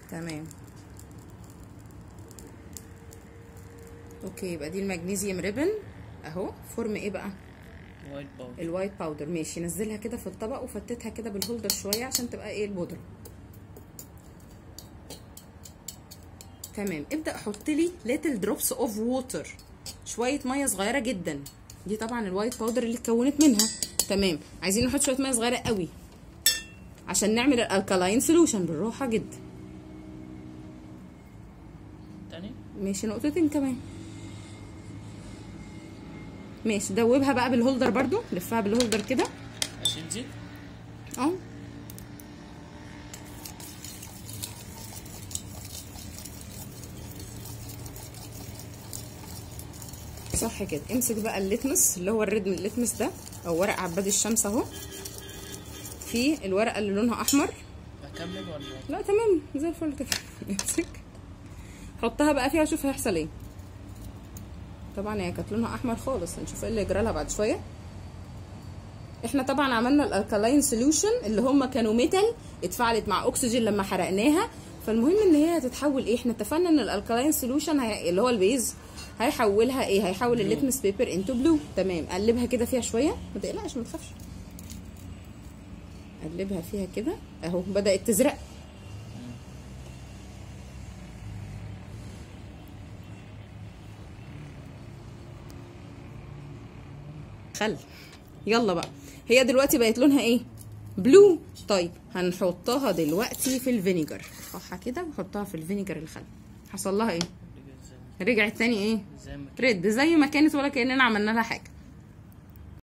تمام اوكي يبقى دي المغنيسيوم ريبن اهو فورم ايه بقى وايت باودر الوايت باودر ماشي نزلها كده في الطبق وفتتها كده بالهولدر شويه عشان تبقى ايه البودره تمام ابدا حط لي ليتل دروبس اوف ووتر شويه ميه صغيره جدا دي طبعا الوايت باودر اللي اتكونت منها تمام عايزين نحط شويه ميه صغيره قوي عشان نعمل الالكالاين سولوشن بالراحه جدا تاني ماشي نقطتين كمان ماشي دوبها بقى بالهولدر برضو لفها بالهولدر كده اشيل زيت اه صح كده امسك بقى الليتمس اللي هو الريد من الليتمس ده او ورق عباد الشمس اهو في الورقه اللي لونها احمر اكمل ولا لا تمام زي الفل كده امسك حطها بقى فيها وشوف هيحصل ايه طبعا هي كانت لونها احمر خالص هنشوف ايه اللي يجرى لها بعد شويه احنا طبعا عملنا الالكالاين سوليوشن اللي هم كانوا ميتال اتفاعلت مع اكسجين لما حرقناها فالمهم ان هي هتتحول ايه احنا اتفقنا ان الالكالاين سوليوشن هي... اللي هو البيز هيحولها ايه هيحول الليتمس بيبر انتو بلو تمام قلبها كده فيها شويه ما تقلقش ما تخافش قلبها فيها كده اهو بدات تزرق خل يلا بقى هي دلوقتي بقت لونها ايه بلو طيب هنحطها دلوقتي في الفينيجر صح كده وحطها في الفينيجر الخل حصل لها ايه رجعت تاني ايه زي ما ريد زي ما كانت ولا كاننا عملنا لها حاجه